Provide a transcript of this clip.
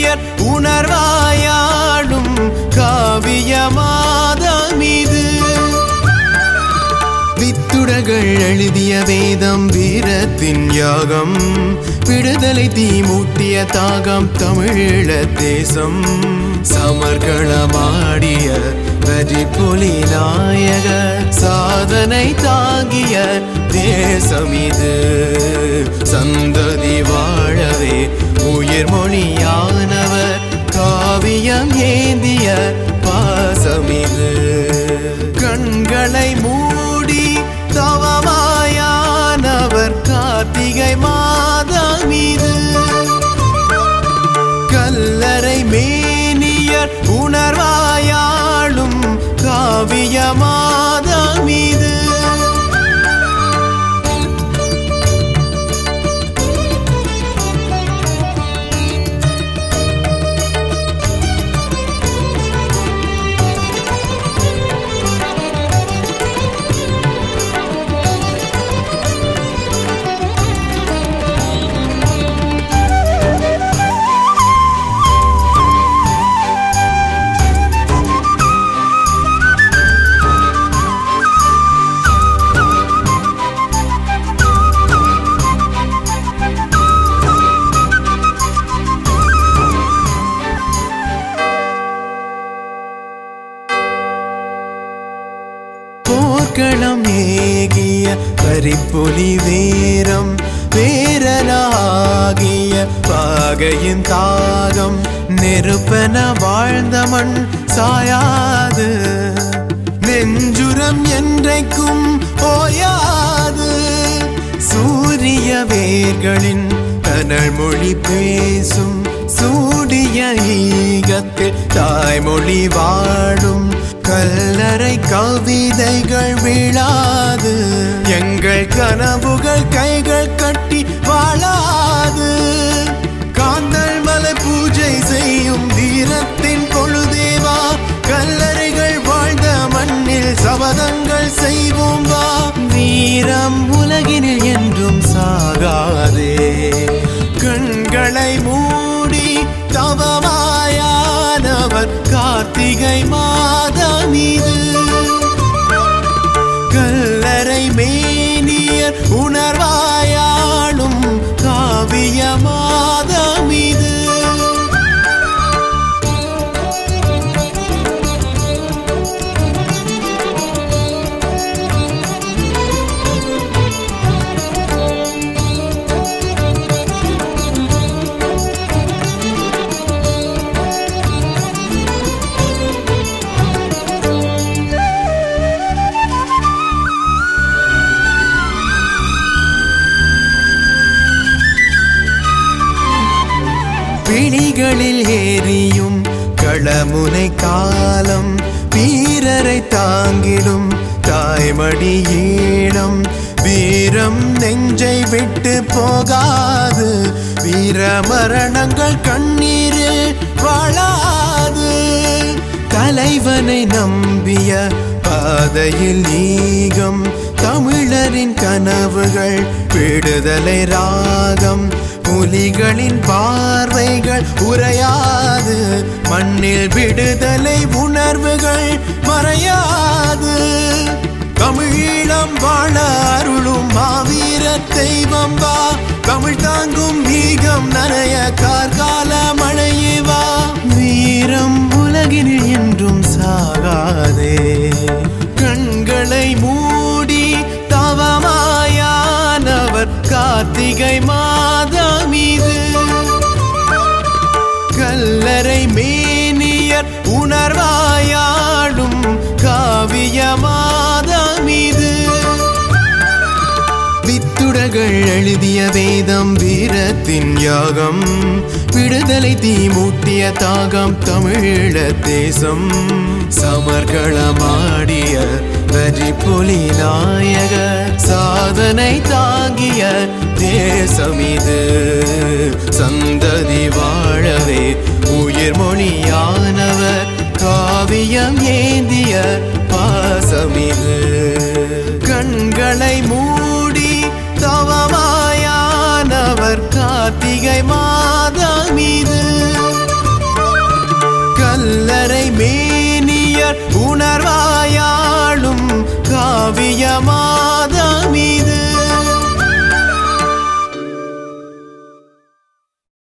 மேனியர் உணர்வாயாடும் காவியமாதமிது வித்துடர்கள் எழுதிய வேதம் வீரத்தின் யாகம் விடுதலை தீ மூட்டிய தாகம் தமிழீழ தேசம் சமர்களமாடிய வரிபொலி நாயக சாதனை தாங்கிய தேசம் இது சந்ததி வாழவே உயிர் மொழியானவர் காவியம் ஏந்திய பாசமிது கண்களை மூடி தவமாயானவர் கார்த்திகை மாதமிது கல்லறை மேனியர் உணர்வாயாளும் காவிய மாதமிது போர்க்களம் ஏகிய பரிப்புலி வேரம் வேரனாகிய பாகையின் தாகம் நெருப்பென வாழ்ந்த மண் சாயாது நெஞ்சுரம் என்றைக்கும் ஓயாது சூரிய வேர்களின் கனல் மொழி பேசும் சூடிய ஈகத்தில் தாய்மொழி வாழும் கல்லறை கவிதைகள் விழாது எங்கள் கனவுகள் கைகள் கட்டி வாழாது காந்தல் மலை பூஜை செய்யும் தீரத்தின் பொழுதேவா கல்லறைகள் வாழ்ந்த மண்ணில் சபதங்கள் செய்வோம் வா வீரம் உலகினில் என்றும் சாகாதே கண்களை மூடி தவமாயானவர் கார்த்திகை மாதமிது கல்லறை மேனியர் உணர்வாயாளும் காவிய மாதமிது பிணிகளில் ஏறியும் களமுனை காலம் வீரரை தாங்கிடும் தாய்மடி ஈழம் வீரம் நெஞ்சை விட்டு போகாது வீர மரணங்கள் கண்ணீரில் வாழாது தலைவனை நம்பிய பாதையில் ஈகம் தமிழரின் கனவுகள் விடுதலை ராகம் புலிகளின் பார்வைகள் உறையாது மண்ணில் விடுதலை உணர்வுகள் மறையாது தமிழீழம் வாழ அருளும் மாவீர தெய்வம் வா தமிழ் தாங்கும் ஈகம் நனைய கார்கால மழையே வா வீரம் உலகினில் என்றும் சாகாதே கண்களை மூடி தவமாயானவர் கார்த்திகை மாதமிது கல்லறை மேனியர் உணர்வாயாடும் காவிய மாதமிது வித்துடர்கள் எழுதிய வேதம் வீரத்தின் யாகம் விடுதலை தீ மூட்டிய தாகம் தமிழீழ தேசம் சமர்களமாடிய வரிபொலி நாயக சாதனை தாங்கிய தேசம் இது சந்ததி வாழவே உயிர் மொழியானவர் காவியம் ஏந்திய பாசமிது கண்களை மூடி தவமாயானவர் கார்த்திகை மாத